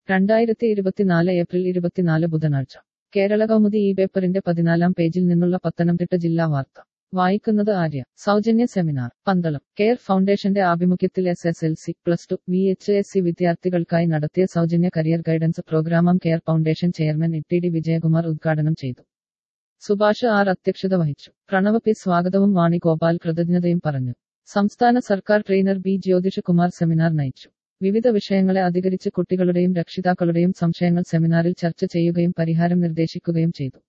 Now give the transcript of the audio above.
രണ്ടായിരത്തി ഇരുപത്തിനാല് ഏപ്രിൽ ഇരുപത്തിനാല് ബുധനാഴ്ച കേരള കൗമുദി ഈ പേപ്പറിന്റെ പതിനാലാം പേജിൽ നിന്നുള്ള പത്തനംതിട്ട ജില്ലാ വാർത്ത വായിക്കുന്നത് ആര്യ സൗജന്യ സെമിനാർ പന്തളം കെയർ ഫൗണ്ടേഷന്റെ ആഭിമുഖ്യത്തിൽ S S L C plus two V H S C വിദ്യാർത്ഥികൾക്കായി നടത്തിയ സൗജന്യ കരിയർ ഗൈഡൻസ് പ്രോഗ്രാമം care foundation chairman E T D Vijayakumar ഉദ്ഘാടനം ചെയ്തു സുഭാഷ് ആർ അധ്യക്ഷത വഹിച്ചു പ്രണവ് പി സ്വാഗതവും വാണി ഗോപാൽ കൃതജ്ഞതയും പറഞ്ഞു സംസ്ഥാന സർക്കാർ trainer B Jyothish Kumar seminar നയിച്ചു വിവിധ വിഷയങ്ങളെ അധികരിച്ച് കുട്ടികളുടെയും രക്ഷിതാക്കളുടെയും സംശയങ്ങൾ സെമിനാറിൽ ചർച്ച ചെയ്യുകയും പരിഹാരം നിർദ്ദേശിക്കുകയും ചെയ്തു